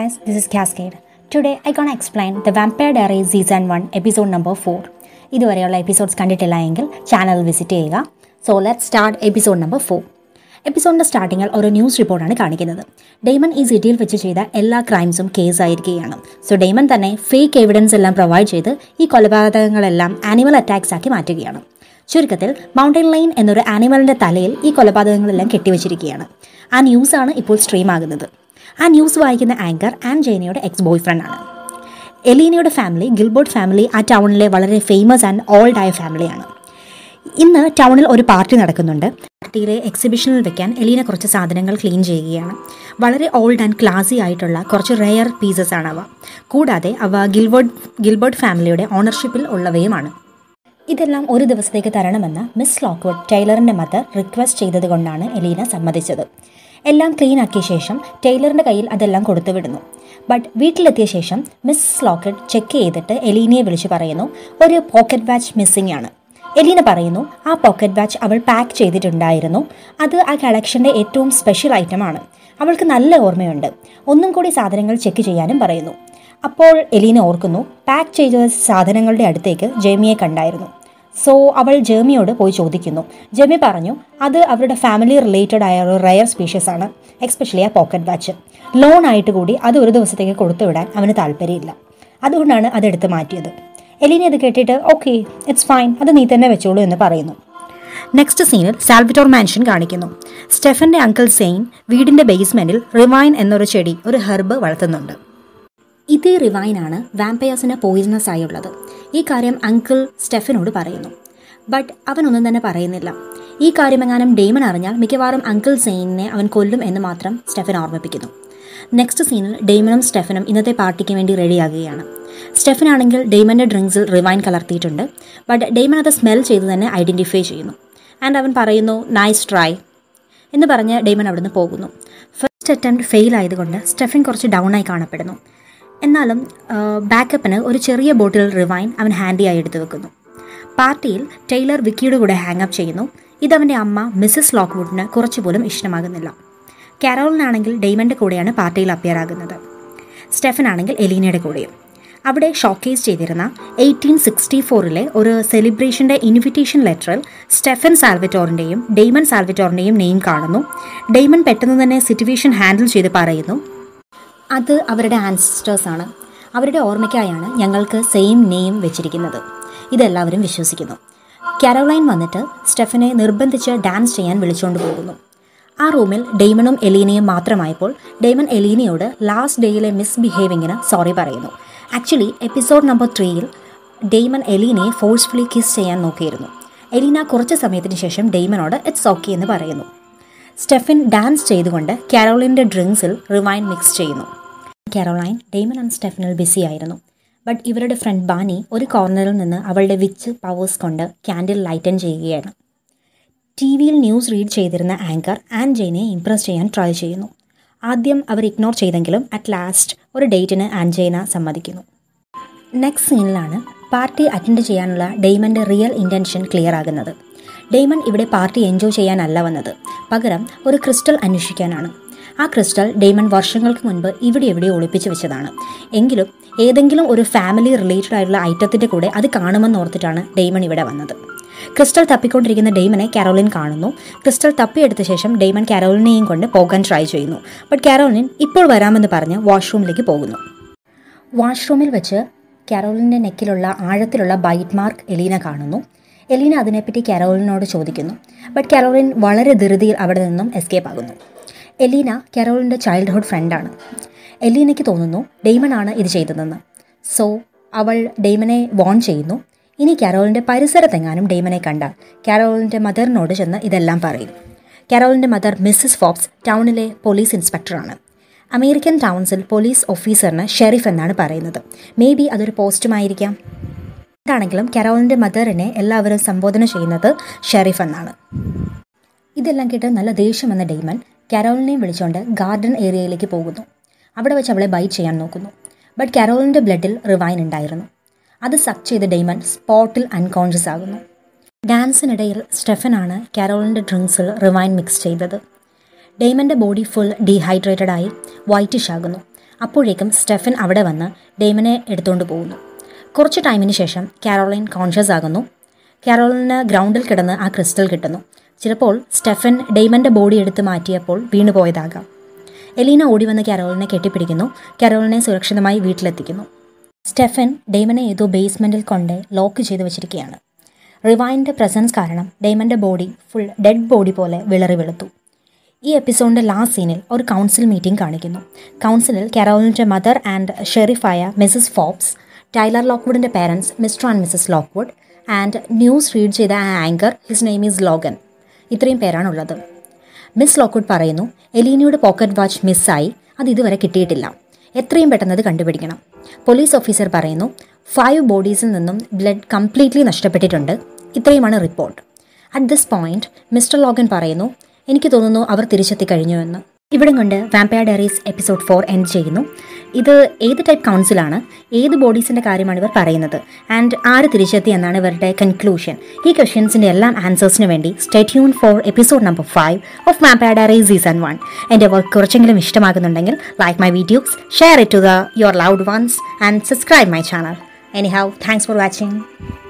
guys, this is Cascade. Today I gonna explain the Vampire Diaries Season 1 episode number 4. ഇതുവരെയുള്ള episodes കണ്ടിട്ടില്ല എങ്കിൽ channel visit ചെയ്യുക so let start episode number four എപ്പിസോഡിൻ്റെ സ്റ്റാർട്ടിങ്ങിൽ ഒരു news റിപ്പോർട്ടാണ് കാണിക്കുന്നത് ഡെയ്മൺ ഈ സിറ്റിയിൽ വെച്ച് ചെയ്ത എല്ലാ ക്രൈംസും കേസ് ആയിരിക്കുകയാണ് സോ ഡെയ്മൺ തന്നെ ഫേക്ക് എവിഡൻസ് എല്ലാം പ്രൊവൈഡ് ചെയ്ത് ഈ കൊലപാതകങ്ങളെല്ലാം ആനിമൽ അറ്റാക്സ് ആക്കി മാറ്റുകയാണ് ചുരുക്കത്തിൽ മൗണ്ടൻ ലൈൻ എന്നൊരു ആനിമലിൻ്റെ തലയിൽ ഈ കൊലപാതകങ്ങളെല്ലാം കെട്ടിവെച്ചിരിക്കുകയാണ് ആ ന്യൂസാണ് ഇപ്പോൾ സ്ട്രീം ആകുന്നത് ആ ന്യൂസ് വായിക്കുന്ന ആങ്കർ ആൻ ജൈനയുടെ എക്സ് ബോയ് ഫ്രണ്ടാണ് എലീനയുടെ ഫാമിലി ഗിൽബോർഡ് ഫാമിലി ആ ടൗണിലെ വളരെ ഫേമസ് ആൻഡ് ഓൾഡ് ആയ ഫാമിലിയാണ് ഇന്ന് ടൗണിൽ ഒരു പാർട്ടി നടക്കുന്നുണ്ട് പാർട്ടിയിലെ എക്സിബിഷനിൽ വെക്കാൻ എലീന കുറച്ച് സാധനങ്ങൾ ക്ലീൻ ചെയ്യുകയാണ് വളരെ ഓൾഡ് ആൻഡ് ക്ലാസി ആയിട്ടുള്ള കുറച്ച് റെയർ പീസസ് ആണ് അവ കൂടാതെ അവ ഗിൽബോർഡ് ഗിൽബോർഡ് ഫാമിലിയുടെ ഓണർഷിപ്പിൽ ഉള്ളവയുമാണ് ഇതെല്ലാം ഒരു ദിവസത്തേക്ക് തരണമെന്ന് മിസ് ലോക്ക്വുഡ് ടൈലറിൻ്റെ മദർ റിക്വസ്റ്റ് ചെയ്തതുകൊണ്ടാണ് എലീന സമ്മതിച്ചത് എല്ലാം ക്ലീൻ ആക്കിയ ശേഷം ടൈലറിൻ്റെ കയ്യിൽ അതെല്ലാം കൊടുത്തു വിടുന്നു ബട്ട് വീട്ടിലെത്തിയ ശേഷം മിസ് ലോക്കറ്റ് ചെക്ക് ചെയ്തിട്ട് എലീനയെ വിളിച്ച് പറയുന്നു ഒരു പോക്കറ്റ് വാച്ച് മിസ്സിംഗ് ആണ് എലീന പറയുന്നു ആ പോക്കറ്റ് വാച്ച് അവൾ പാക്ക് ചെയ്തിട്ടുണ്ടായിരുന്നു അത് ആ കളക്ഷൻ്റെ ഏറ്റവും സ്പെഷ്യൽ ഐറ്റമാണ് അവൾക്ക് നല്ല ഓർമ്മയുണ്ട് ഒന്നും കൂടി സാധനങ്ങൾ ചെക്ക് ചെയ്യാനും പറയുന്നു അപ്പോൾ എലീന ഓർക്കുന്നു പാക്ക് ചെയ്ത സാധനങ്ങളുടെ അടുത്തേക്ക് ജേമിയെ കണ്ടായിരുന്നു സോ അവൾ ജേമിയോട് പോയി ചോദിക്കുന്നു ജേമി പറഞ്ഞു അത് അവരുടെ ഫാമിലി റിലേറ്റഡ് ആയ ഒരു റയർ സ്പീഷ്യസ് ആണ് എക്സ്പെഷ്യലി ആ പോക്കറ്റ് വാച്ച് ലോൺ ആയിട്ട് കൂടി അത് ഒരു ദിവസത്തേക്ക് കൊടുത്തുവിടാൻ അവന് താല്പര്യമില്ല അതുകൊണ്ടാണ് അത് എടുത്ത് മാറ്റിയത് എലീന ഇത് കേട്ടിട്ട് ഓക്കെ ഇറ്റ്സ് ഫൈൻ അത് നീ തന്നെ വെച്ചോളൂ എന്ന് പറയുന്നു നെക്സ്റ്റ് സീനിൽ സാൽവിറ്റോർ മാൻഷൻ കാണിക്കുന്നു സ്റ്റെഫന്റെ അങ്കിൾ സെയിൻ വീടിന്റെ ബേസ്മെന്റിൽ റിവൈൻ എന്നൊരു ചെടി ഒരു ഹെർബ് വളർത്തുന്നുണ്ട് ഇതേ റിവൈനാണ് വാമ്പയേഴ്സിന് പോയിസണസ് ആയുള്ളത് ഈ കാര്യം അങ്കിൾ സ്റ്റെഫിനോട് പറയുന്നു ബട്ട് അവനൊന്നും തന്നെ പറയുന്നില്ല ഈ കാര്യമെങ്ങാനും ഡെയ്മൺ അറിഞ്ഞാൽ മിക്കവാറും അങ്കിൾ സെയിനെ അവൻ കൊല്ലും എന്ന് മാത്രം സ്റ്റെഫൻ ഓർമ്മിപ്പിക്കുന്നു നെക്സ്റ്റ് സീനിൽ ഡെയ്മണും സ്റ്റെഫനും ഇന്നത്തെ പാർട്ടിക്ക് വേണ്ടി റെഡിയാകുകയാണ് സ്റ്റെഫൻ ആണെങ്കിൽ ഡെയ്മൻ്റെ ഡ്രിങ്ക്സിൽ റിവൈൻ കലർത്തിയിട്ടുണ്ട് ബട്ട് ഡെയ്മൺ അത് സ്മെൽ ചെയ്ത് തന്നെ ഐഡൻറ്റിഫൈ ചെയ്യുന്നു ആൻഡ് അവൻ പറയുന്നു നൈസ് ട്രൈ എന്ന് പറഞ്ഞ് ഡെയ്മൺ അവിടുന്ന് പോകുന്നു ഫസ്റ്റ് അറ്റംപ്റ്റ് ഫെയിൽ ആയതുകൊണ്ട് സ്റ്റെഫൻ കുറച്ച് ഡൗൺ ആയി കാണപ്പെടുന്നു എന്നാലും ബാക്കപ്പിന് ഒരു ചെറിയ ബോട്ടിൽ റിവൈൻ അവൻ ഹാൻഡിയായി എടുത്തു വെക്കുന്നു പാർട്ടിയിൽ ടൈലർ വിക്കിയുടെ കൂടെ ഹാങ് അപ്പ് ചെയ്യുന്നു ഇതവൻ്റെ അമ്മ മിസ്സസ് ലോക്ക്വുഡിന് കുറച്ചുപോലും ഇഷ്ടമാകുന്നില്ല കാരോളിനാണെങ്കിൽ ഡെയ്മൻ്റെ കൂടെയാണ് പാർട്ടിയിൽ അപ്പിയർ ആകുന്നത് സ്റ്റെഫൻ ആണെങ്കിൽ എലീനയുടെ കൂടെയും അവിടെ ഷോക്കേസ് ചെയ്തിരുന്ന എയ്റ്റീൻ സിക്സ്റ്റി ഫോറിലെ ഒരു സെലിബ്രേഷൻ്റെ ഇൻവിറ്റേഷൻ ലെറ്ററിൽ സ്റ്റെഫൻ സാൽവറ്റോറിൻ്റെയും ഡെയ്മൺ സാൽവറ്റോറിൻ്റെയും നെയിം കാണുന്നു ഡെയ്മൺ പെട്ടെന്ന് തന്നെ സിറ്റുവേഷൻ ഹാൻഡിൽ ചെയ്ത് പറയുന്നു അത് അവരുടെ ആൻസിസ്റ്റേഴ്സാണ് അവരുടെ ഓർമ്മയ്ക്കായാണ് ഞങ്ങൾക്ക് സെയിം നെയിം വെച്ചിരിക്കുന്നത് ഇതെല്ലാവരും വിശ്വസിക്കുന്നു കാരോലൈൻ വന്നിട്ട് സ്റ്റെഫനെ നിർബന്ധിച്ച് ഡാൻസ് ചെയ്യാൻ വിളിച്ചുകൊണ്ട് പോകുന്നു ആ റൂമിൽ ഡെയ്മണും എലീനയും മാത്രമായപ്പോൾ ഡെയ്മൺ എലീനയോട് ലാസ്റ്റ് ഡേയിലെ മിസ്ബിഹേവിങ്ങിന് സോറി പറയുന്നു ആക്ച്വലി എപ്പിസോഡ് നമ്പർ ത്രീയിൽ ഡെയ്മൺ എലീനയെ ഫോഴ്സ്ഫുള്ളി കിസ് ചെയ്യാൻ നോക്കിയിരുന്നു എലീന കുറച്ച് സമയത്തിന് ശേഷം ഡെയ്മനോട് ഇറ്റ്സ് ഓക്കെ എന്ന് പറയുന്നു സ്റ്റെഫിൻ ഡാൻസ് ചെയ്തുകൊണ്ട് കാരോളിൻ്റെ ഡ്രിങ്ക്സിൽ റിവൈൻ മിക്സ് ചെയ്യുന്നു കാരോളൈൻ ഡെയ്മൺ ആൻഡ് സ്റ്റെഫിനിൽ ബിസി ആയിരുന്നു ബട്ട് ഇവരുടെ ഫ്രണ്ട് ബാനി ഒരു കോർണറിൽ നിന്ന് അവളുടെ വിച്ച് പവേഴ്സ് കൊണ്ട് ക്യാൻഡിൽ ലൈറ്റൻ ചെയ്യുകയാണ് ടി വിയിൽ ന്യൂസ് റീഡ് ചെയ്തിരുന്ന ആങ്കർ ആൻ ജെയിനെ ഇംപ്രസ് ചെയ്യാൻ ട്രൈ ചെയ്യുന്നു ആദ്യം അവർ ഇഗ്നോർ ചെയ്തെങ്കിലും അറ്റ് ലാസ്റ്റ് ഒരു ഡേറ്റിന് ആൻജൈന സമ്മതിക്കുന്നു നെക്സ്റ്റ് സീനിലാണ് പാർട്ടി അറ്റൻഡ് ചെയ്യാനുള്ള ഡെയ്മൻ്റെ റിയൽ ഇൻറ്റൻഷൻ ക്ലിയർ ആകുന്നത് ഡെയ്മൺ ഇവിടെ പാർട്ടി എൻജോയ് ചെയ്യാനല്ല വന്നത് പകരം ഒരു ക്രിസ്റ്റൽ അന്വേഷിക്കാനാണ് ആ ക്രിസ്റ്റൽ ഡെയ്മൺ വർഷങ്ങൾക്ക് മുൻപ് ഇവിടെ എവിടെ ഒളിപ്പിച്ചു വെച്ചതാണ് എങ്കിലും ഏതെങ്കിലും ഒരു ഫാമിലി റിലേറ്റഡ് ആയിട്ടുള്ള ഐറ്റത്തിൻ്റെ കൂടെ അത് കാണുമെന്ന് ഓർത്തിട്ടാണ് ഡെയ്മൺ ഇവിടെ വന്നത് ക്രിസ്റ്റൽ തപ്പിക്കൊണ്ടിരിക്കുന്ന ഡെയ്മനെ കാരോലിൻ കാണുന്നു ക്രിസ്റ്റൽ തപ്പിയെടുത്ത ശേഷം ഡെയ്മൺ കാരോലിനെയും കൊണ്ട് പോകാൻ ട്രൈ ചെയ്യുന്നു ബട്ട് കാരോലിൻ ഇപ്പോൾ വരാമെന്ന് പറഞ്ഞ് വാഷ്റൂമിലേക്ക് പോകുന്നു വാഷ്റൂമിൽ വെച്ച് കാരോലിൻ്റെ നെക്കിലുള്ള ആഴത്തിലുള്ള ബൈറ്റ് മാർക്ക് എലീന കാണുന്നു എലീന അതിനെപ്പറ്റി കാരോലിനോട് ചോദിക്കുന്നു ബട്ട് കാരോലിൻ വളരെ ധൃതിയിൽ അവിടെ നിന്നും എസ്കേപ്പ് ആകുന്നു എലീന കാരോളിൻ്റെ ചൈൽഡ്ഹുഡ് ഫ്രണ്ടാണ് എലീനയ്ക്ക് തോന്നുന്നു ഡെയ്മൺ ആണ് ഇത് ചെയ്തതെന്ന് സോ അവൾ ഡെയ്മനെ വോൺ ചെയ്യുന്നു ഇനി കാരോളിൻ്റെ പരിസരത്തെങ്ങാനും ഡെയ്മനെ കണ്ടാൽ കാരോളിൻ്റെ മദറിനോട് ചെന്ന് ഇതെല്ലാം പറയും കാരോളിൻ്റെ മദർ മിസ്സസ് ഫോക്സ് ടൗണിലെ പോലീസ് ഇൻസ്പെക്ടറാണ് അമേരിക്കൻ ടൗൺസിൽ പോലീസ് ഓഫീസറിന് ഷെറിഫ് എന്നാണ് പറയുന്നത് മേ ബി അതൊരു പോസ്റ്റുമായിരിക്കാം എന്താണെങ്കിലും കാരോളിൻ്റെ മദറിനെ എല്ലാവരും സംബോധന ചെയ്യുന്നത് ഷെറിഫ് എന്നാണ് ഇതെല്ലാം കേട്ട് നല്ല ദേഷ്യം എന്ന ഡെയ്മൻ കാരോളിനെയും വിളിച്ചുകൊണ്ട് ഗാർഡൻ ഏരിയയിലേക്ക് പോകുന്നു അവിടെ വെച്ച് അവളെ ബൈറ്റ് ചെയ്യാൻ നോക്കുന്നു ബട്ട് കാരോളിൻ്റെ ബ്ലഡിൽ റിവൈൻ ഉണ്ടായിരുന്നു അത് സക്ക് ചെയ്ത് ഡെയ്മൻ സ്പോട്ടിൽ അൺകോൺഷ്യസ് ആകുന്നു ഡാൻസിനിടയിൽ സ്റ്റെഫനാണ് കാരോളിൻ്റെ ഡ്രിങ്ക്സിൽ റിവൈൻ മിക്സ് ചെയ്തത് ഡെയ്മൻ്റെ ബോഡി ഫുൾ ഡീഹൈഡ്രേറ്റഡ് ആയി വൈറ്റിഷ് ആകുന്നു അപ്പോഴേക്കും സ്റ്റെഫൻ അവിടെ വന്ന് ഡെയ്മനെ എടുത്തുകൊണ്ട് പോകുന്നു കുറച്ച് ടൈമിന് ശേഷം കാരോലൈൻ കോൺഷ്യസ് ആകുന്നു കാരോലിന് ഗ്രൗണ്ടിൽ കിടന്ന് ആ ക്രിസ്റ്റൽ കിട്ടുന്നു ചിലപ്പോൾ സ്റ്റെഫൻ ഡെയ്മൻ്റെ ബോഡി എടുത്ത് മാറ്റിയപ്പോൾ വീണുപോയതാകാം എലീന ഓടി വന്ന് കാരോലിനെ കെട്ടിപ്പിടിക്കുന്നു കാരോലിനെ സുരക്ഷിതമായി വീട്ടിലെത്തിക്കുന്നു സ്റ്റെഫൻ ഡെയ്മനെ ഏതോ ബേസ്മെൻറ്റിൽ കൊണ്ട് ലോക്ക് ചെയ്ത് വെച്ചിരിക്കുകയാണ് റിവൈൻ്റെ പ്രസൻസ് കാരണം ഡെയ്മൻ്റെ ബോഡി ഫുൾ ഡെഡ് ബോഡി പോലെ വിളറി വെളുത്തു ഈ എപ്പിസോഡിൻ്റെ ലാസ്റ്റ് സീനിൽ ഒരു കൗൺസിൽ മീറ്റിംഗ് കാണിക്കുന്നു കൗൺസിലിൽ കാരോലിൻ്റെ മദർ ആൻഡ് ഷെറിഫായ മിസസ് ഫോബ്സ് ടൈലർ ലോക്ക്വുഡിൻ്റെ parents mister and missus Lockwood and news read ചെയ്ത ആ anchor his name is Logan ഇത്രയും പേരാണുള്ളത് മിസ് ലോക്ക്വുഡ് പറയുന്നു എലീനയുടെ പോക്കറ്റ് വാച്ച് മിസ്സായി അത് ഇതുവരെ കിട്ടിയിട്ടില്ല എത്രയും പെട്ടെന്ന് അത് കണ്ടുപിടിക്കണം പോലീസ് ഓഫീസർ പറയുന്നു ഫൈവ് ബോഡീസിൽ നിന്നും ബ്ലഡ് കംപ്ലീറ്റ്ലി നഷ്ടപ്പെട്ടിട്ടുണ്ട് ഇത്രയുമാണ് report at this point mister Logan പറയുന്നു എനിക്ക് തോന്നുന്നു അവർ തിരിച്ചെത്തി കഴിഞ്ഞു എന്ന് ഇവിടം കൊണ്ട് vampire diaries episode four end ചെയ്യുന്നു ഇത് ഏത് ടൈപ്പ് കൗൺസിലാണ് ഏത് ബോഡീസിൻ്റെ കാര്യമാണ് ഇവർ പറയുന്നത് ആൻഡ് ആര് തിരിച്ചെത്തി എന്നാണ് ഇവരുടെ കൺക്ലൂഷൻ ഈ ക്വസ്റ്റ്യൻസിൻ്റെ എല്ലാം ആൻസേഴ്സിന് വേണ്ടി stay tune for episode number five of vampire diaries season one എൻ്റെ വർക്ക് കുറച്ചെങ്കിലും ഇഷ്ടമാകുന്നുണ്ടെങ്കിൽ like my videos share it to the your loved ones and subscribe my channel anyhow thanks for watching